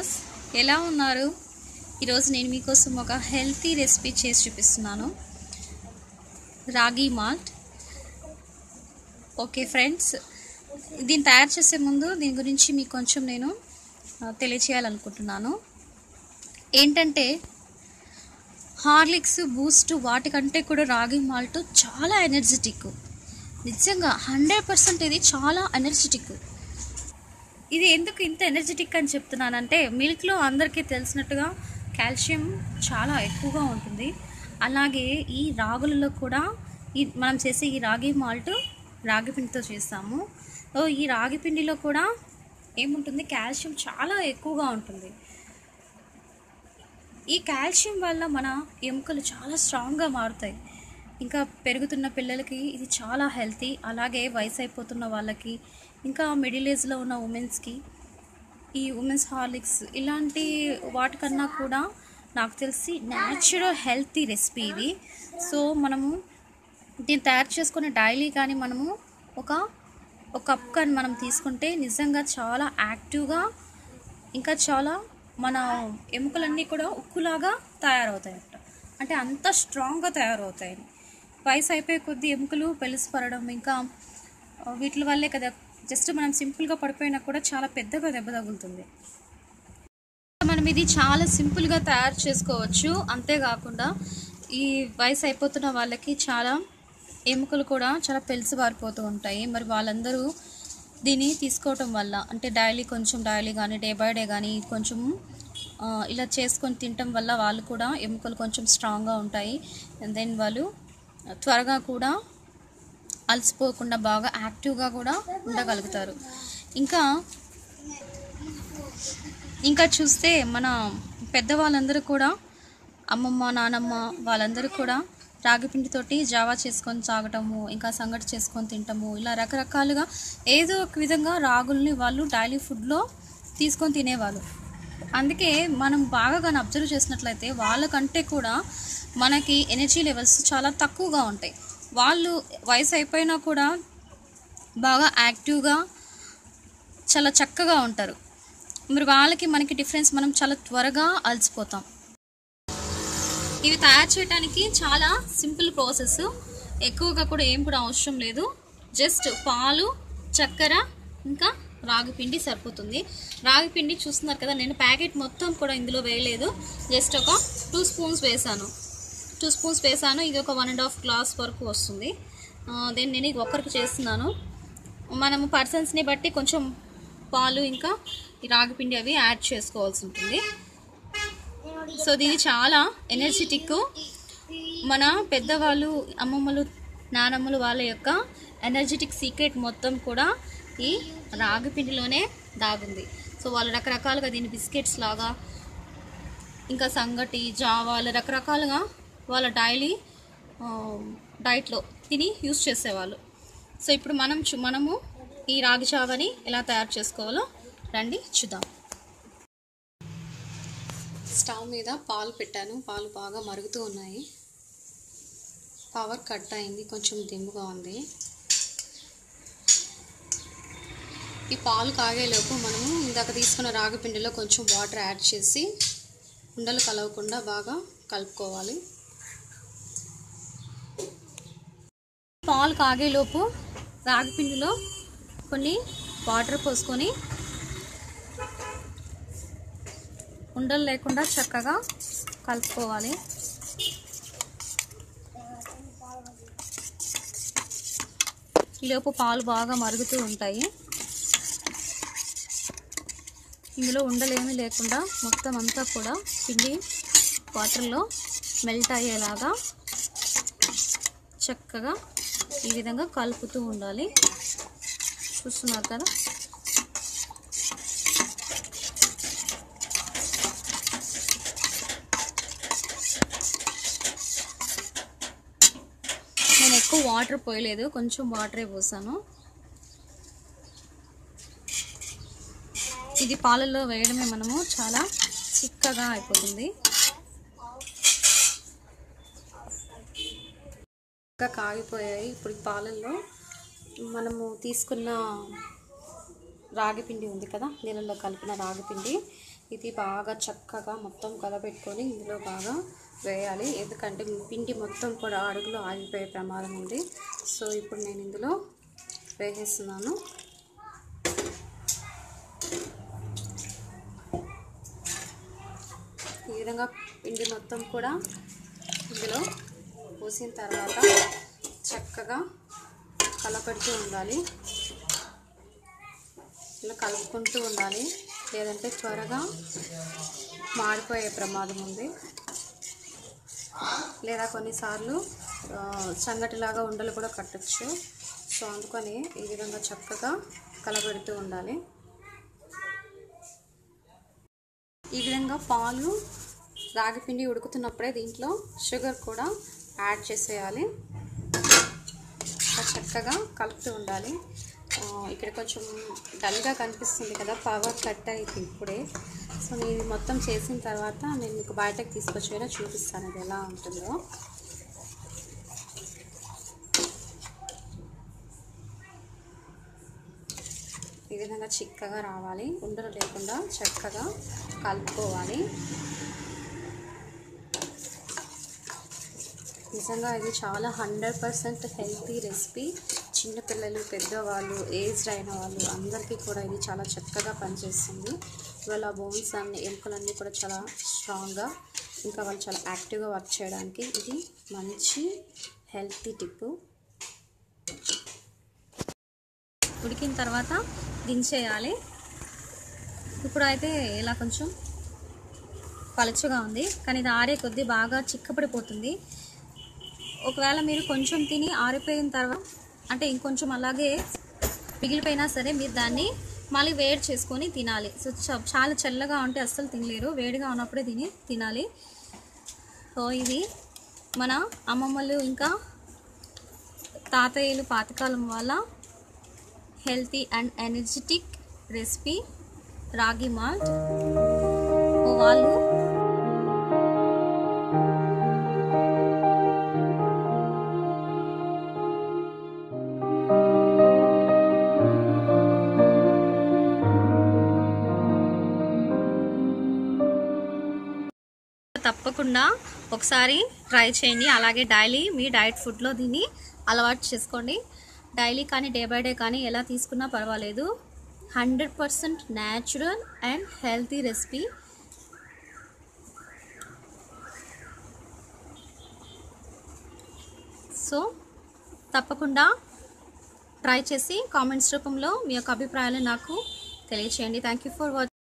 viewers ఎలా ఉన్నారు ఈరోజు నేను మీకోసం ఒక హెల్తీ రెసిపీ చేసి చూపిస్తున్నాను రాగి మాల్ట్ ఓకే ఫ్రెండ్స్ దీన్ని తయారు చేసే ముందు దీని గురించి మీకు కొంచెం నేను ఆ, తెలియచేయాలనుకుంటున్నాను ఏంటంటే హార్లిక్స్ బూస్ట్ వాటికంటే కూడా రాగి మాల్ట్ చాలా ఎనర్జెటిక్ నిజంగా హండ్రెడ్ పర్సెంట్ ఇది చాలా ఎనర్జెటిక్ ఇది ఎందుకు ఇంత ఎనర్జెటిక్ అని చెప్తున్నానంటే మిల్క్లో అందరికీ తెలిసినట్టుగా కాల్షియం చాలా ఎక్కువగా ఉంటుంది అలాగే ఈ రాగులలో కూడా ఈ మనం చేసే ఈ రాగి మాల్ట్ రాగి పిండితో చేస్తాము సో ఈ రాగి పిండిలో కూడా ఏముంటుంది కాల్షియం చాలా ఎక్కువగా ఉంటుంది ఈ కాల్షియం వల్ల మన ఎముకలు చాలా స్ట్రాంగ్గా మారుతాయి ఇంకా పెరుగుతున్న పిల్లలకి ఇది చాలా హెల్తీ అలాగే వయసు అయిపోతున్న వాళ్ళకి ఇంకా మిడిల్ ఏజ్లో ఉన్న ఉమెన్స్కి ఈ ఉమెన్స్ హార్లిక్స్ ఇలాంటి వాటికన్నా కూడా నాకు తెలిసి న్యాచురల్ హెల్తీ రెసిపీ ఇది సో మనము దీన్ని తయారు చేసుకునే డైలీ కానీ మనము ఒక ఒక కప్ కానీ మనం తీసుకుంటే నిజంగా చాలా యాక్టివ్గా ఇంకా చాలా మన ఎముకలన్నీ కూడా ఉక్కులాగా తయారవుతాయట అంటే అంత స్ట్రాంగ్గా తయారవుతాయి వయసు అయిపోయే కొద్దీ ఎముకలు పెలిసిపడడం ఇంకా ఆ, వీటి వల్లే కదా జస్ట్ మనం సింపుల్గా పడిపోయినా కూడా చాలా పెద్దగా దెబ్బ తగులుతుంది మనం ఇది చాలా సింపుల్గా తయారు చేసుకోవచ్చు అంతేకాకుండా ఈ వయసు అయిపోతున్న వాళ్ళకి చాలా ఎముకలు కూడా చాలా పెలిసి పారిపోతూ ఉంటాయి మరి వాళ్ళందరూ దీన్ని తీసుకోవటం వల్ల అంటే డైలీ కొంచెం డైలీ కానీ డే బై డే కానీ కొంచెం ఆ, ఇలా చేసుకొని తినటం వల్ల వాళ్ళు కూడా ఎముకలు కొంచెం స్ట్రాంగ్గా ఉంటాయి అండ్ దెన్ వాళ్ళు త్వరగా కూడా అలసిపోకుండా బాగా యాక్టివ్గా కూడా ఉండగలుగుతారు ఇంకా ఇంకా చూస్తే మన పెద్దవాళ్ళందరూ కూడా అమ్మమ్మ నానమ్మ వాళ్ళందరూ కూడా రాగి పిండితోటి జావా చేసుకొని తాగటము ఇంకా సంగటి చేసుకొని తింటాము ఇలా రకరకాలుగా ఏదో ఒక విధంగా రాగుల్ని వాళ్ళు డైలీ ఫుడ్లో తీసుకొని తినేవాళ్ళు అందుకే మనం బాగా కానీ అబ్జర్వ్ చేసినట్లయితే వాళ్ళకంటే కూడా మనకి ఎనర్జీ లెవెల్స్ చాలా తక్కువగా ఉంటాయి వాళ్ళు వయసు అయిపోయినా కూడా బాగా యాక్టివ్గా చాలా చక్కగా ఉంటారు మరి వాళ్ళకి మనకి డిఫరెన్స్ మనం చాలా త్వరగా అలసిపోతాం ఇవి తయారు చేయడానికి చాలా సింపుల్ ప్రాసెస్ ఎక్కువగా కూడా ఏం కూడా అవసరం లేదు జస్ట్ పాలు చక్కెర ఇంకా రాగి పిండి సరిపోతుంది రాగి పిండి చూస్తున్నారు కదా నేను ప్యాకెట్ మొత్తం కూడా ఇందులో వేయలేదు జస్ట్ ఒక టూ స్పూన్స్ వేసాను టూ స్పూన్స్ వేసాను ఇది ఒక వన్ అండ్ హాఫ్ గ్లాస్ వరకు వస్తుంది దెన్ నేను ఇది ఒక్కరికి చేస్తున్నాను మనము పర్సన్స్ని బట్టి కొంచెం పాలు ఇంకా ఈ రాగి పిండి అవి యాడ్ చేసుకోవాల్సి ఉంటుంది సో దీని చాలా ఎనర్జెటిక్ మన పెద్దవాళ్ళు అమ్మమ్మలు నానమ్మలు వాళ్ళ యొక్క ఎనర్జెటిక్ సీక్రెట్ మొత్తం కూడా ఈ రాగి పిండిలోనే దాగుంది సో వాళ్ళు రకరకాలుగా దీని బిస్కెట్స్ లాగా ఇంకా సంగటి జావాలు రకరకాలుగా వాళ్ళ డైలీ డైట్లో తిని యూస్ చేసేవాళ్ళు సో ఇప్పుడు మనం చు- మనము ఈ రాగి జావని ఎలా తయారు చేసుకోవాలో రండి చూద్దాం స్టవ్ మీద పాలు పెట్టాను పాలు బాగా మరుగుతూ ఉన్నాయి పవర్ కట్ అయింది కొంచెం దిమ్ముగా ఉంది ఈ పాలు కాగేలోపు మనము ఇందాక తీసుకున్న రాగి పిండిలో కొంచెం వాటర్ యాడ్ చేసి ఉండలు కలవకుండా బాగా కలుపుకోవాలి పాలు కాగేలోపు రాగి పిండిలో కొన్ని వాటర్ పోసుకొని ఉండలు లేకుండా చక్కగా కలుపుకోవాలి ఈలోపు పాలు బాగా మరుగుతూ ఉంటాయి ఇందులో ఉండలేమీ లేకుండా మొత్తం అంతా కూడా పిండి వాటర్లో మెల్ట్ అయ్యేలాగా చక్కగా ఈ విధంగా కలుపుతూ ఉండాలి చూస్తున్నారు కదా నేను ఎక్కువ వాటర్ పోయలేదు కొంచెం వాటరే పోసాను ఇది పాలల్లో వేయడమే మనము చాలా చిక్కగా అయిపోతుంది ఇంకా కాగిపోయాయి ఇప్పుడు ఈ పాలల్లో మనము తీసుకున్న రాగి పిండి ఉంది కదా నీళ్ళలో కలిపిన రాగి పిండి ఇది బాగా చక్కగా మొత్తం కలబెట్టుకొని ఇందులో బాగా వేయాలి ఎందుకంటే పిండి మొత్తం కూడా అడుగులో ఆగిపోయే ప్రమాదం ఉంది సో ఇప్పుడు నేను ఇందులో వేసేస్తున్నాను ఈ విధంగా పిండి మొత్తం కూడా ఇందులో పోసిన తర్వాత చక్కగా కలపెడుతూ ఉండాలి ఇలా కలుపుకుంటూ ఉండాలి లేదంటే త్వరగా మాడిపోయే ప్రమాదం ఉంది లేదా కొన్నిసార్లు ఆ, సంగటిలాగా ఉండలు కూడా కట్టచ్చు సో అందుకని ఈ విధంగా చక్కగా కలబెడుతూ ఉండాలి ఈ విధంగా పాలు రాగిపిండి ఉడుకుతున్నప్పుడే దీంట్లో షుగర్ కూడా యాడ్ చేసేయాలి ఇలా చక్కగా కలుపుతూ ఉండాలి ఆ, ఇక్కడ కొంచెం డల్గా కనిపిస్తుంది కదా పవర్ కట్ అయింది ఇప్పుడే సో నేను ఇది మొత్తం చేసిన తర్వాత నేను మీకు బయటకు తీసుకొచ్చేలా చూపిస్తాను అది ఎలా ఉంటుందో ఈ విధంగా చిక్కగా రావాలి ఉండలు లేకుండా చక్కగా కలుపుకోవాలి నిజంగా ఇది చాలా హండ్రెడ్ పర్సెంట్ హెల్తీ రెసిపీ చిన్నపిల్లలు పెద్దవాళ్ళు ఏజ్డ్ అయిన వాళ్ళు అందరికీ కూడా ఇది చాలా చక్కగా పనిచేస్తుంది వాళ్ళ బోన్స్ అన్ని ఎముకలన్నీ కూడా చాలా స్ట్రాంగ్గా ఇంకా వాళ్ళు చాలా యాక్టివ్గా వర్క్ చేయడానికి ఇది మంచి హెల్తీ టిప్పు ఉడికిన తర్వాత దించేయాలి ఇప్పుడు అయితే ఇలా కొంచెం పలుచగా ఉంది కానీ ఇది ఆరే కొద్దీ బాగా చిక్కపడిపోతుంది ఒకవేళ మీరు కొంచెం తిని ఆరిపోయిన తర్వాత అంటే ఇంకొంచెం అలాగే మిగిలిపోయినా సరే మీరు దాన్ని మళ్ళీ వేడి చేసుకొని తినాలి సో చ- చాలా చల్లగా ఉంటే అస్సలు తినలేరు వేడిగా ఉన్నప్పుడే తిని తినాలి సో ఇది మన అమ్మమ్మలు ఇంకా తాతయ్యలు పాతకాలం వల్ల healthy and energetic recipe ragi malt వాళ్ళు తప్పకుండా ఒకసారి ట్రై చేయండి అలాగే డైలీ మీ డైట్ ఫుడ్లో దీన్ని అలవాటు చేసుకోండి డైలీ కానీ డే బై డే కానీ ఎలా తీసుకున్నా పర్వాలేదు hundred percent natural and healthy recipe so తప్పకుండా ట్రై చేసి కామెంట్స్ రూపంలో మీ యొక్క అభిప్రాయాలు నాకు తెలియచేయండి థ్యాంక్ యూ ఫర్ వాచింగ్